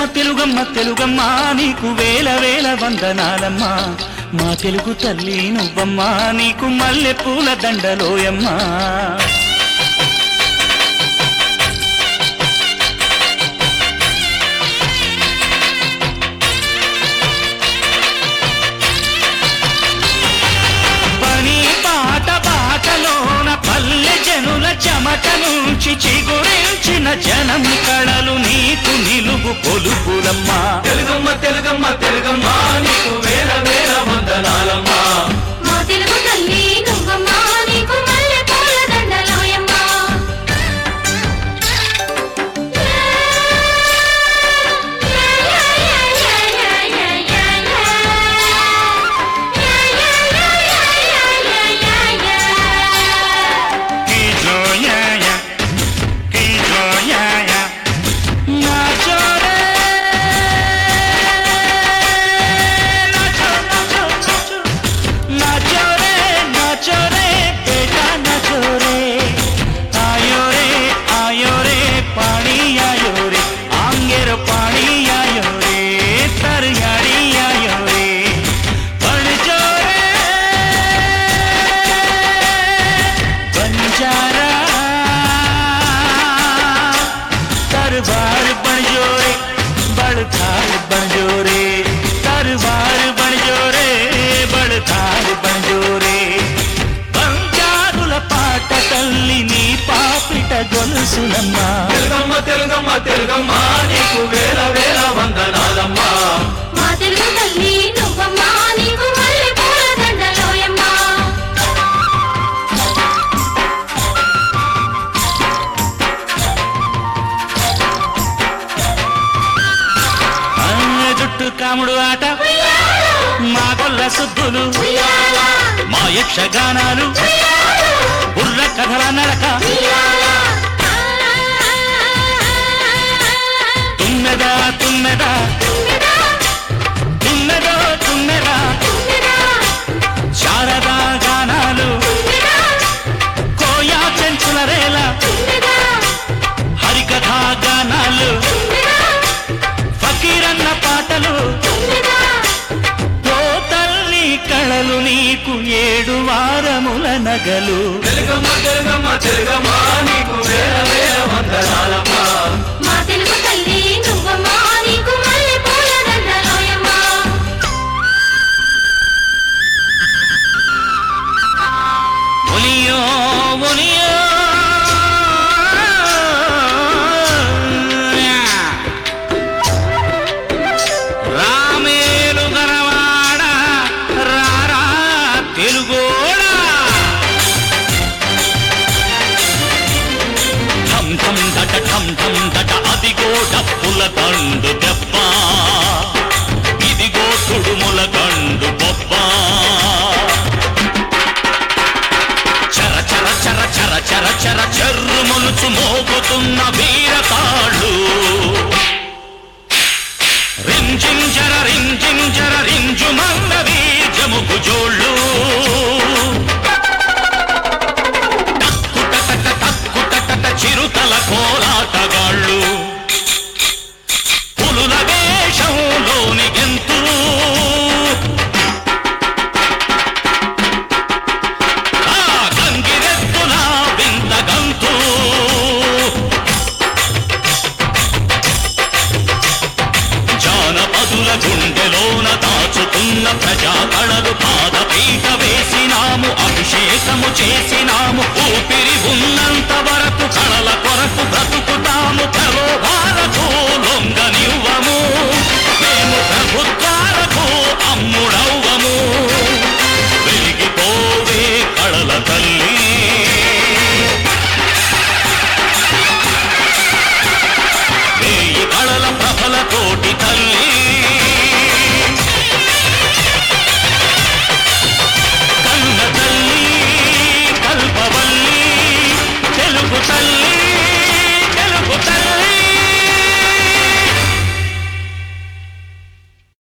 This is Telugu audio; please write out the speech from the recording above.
తెలుగమ్మ తెలుగమ్మ నీకు వేల వేల వందనాలమ్మా మా తెలుగు తల్లి నువ్వమ్మా నీకు మల్లె పూల దండలోయమ్మా పని పాట బాటలోన పల్లె జనుల చెమట నుంచి చిగురించిన జనం కళలు నీకు నిలువు కొలుపులమ్మా తెలుగమ్మ తెలుగమ్మ తెలుగమ్మ నీకు వేల వేల వందనాలమ్మా మా తెలుగు తల్లి నువ్వమ్మా నీకు మల్లె పూల దండలోయమ్మా की जो या या की जो या या नाचो रे नाचो नाचो नाचो नाचो रे नाचो रे बेटा नाचो रे आयो रे आयो रे पानी आयो रे आंगेर पानी आयो रे तरयाड़ी आयो रे बन जो रे बंजारा दरबार बन जो रे बड़थार बन जो रे दरबार बन जो रे बड़थार बन जो रे బంజారుల పాట తల్లి నీ పాపిట గొలుసులమ్మా తెలుగమ్మ తెలుగమ్మ తెలుగమ్మ నీకు వేల వేల వందనాలమ్మా మా తెలుగు తల్లి నువ్వమ్మా నీకు మల్లె పూల దండలోయమ్మా ఆ జుట్టు కాముడు ఆట మా గొల్ల సుద్దులు మా యక్షగానాలు బుర్ర కథల నడక తుమ్మెదా తుమ్మెదా తుమ్మెదో తుమ్మెదా శారదా గానాలు కోయా చెంచుల రేల హరికథా గానాలు ఫకీరన్న పాటలు ఓ తల్లి కళలు నీకు ఏడు వారముల నగలు తెలుగమ్మ తెలుగమ్మ తెలుగమ్మ నీకు వేల వేల వందనాలమ్మా మా తెలుగు తల్లి నువ్వమ్మా నీకు మల్లె పూల దండలోయమ్మా ఒలియో ఒలియో రామేలు గరవాడ రారా తెలుగోడా ఠం ఠం దట ఠం ఠం దట అదిగో డప్పుల దండు దెబ్బ ఇదిగో తుడుముల దండు బొబ్బ చర చర చర చర చర చర చెర్రు మొలుచు మోగుతున్న వీరతాళ్ళు రింజింజర రింజింజర రింజు మన్నది జముకు జోళ్ళు టక్కుటటట టక్కుటటట చిరుతల కోలాటగాళ్ళు పులుల వేషంలోని గెంతు ఆ గంగిరెద్దుల వింత గంతు జానపదుల గుండెలోన దాచుతున్న ప్రజా కళలు పాదపీట వేసినాము అభిషేకము చేసినాము ఊపిరి ఉన్నంత వరకు కళల కొరకు బ్రతుకు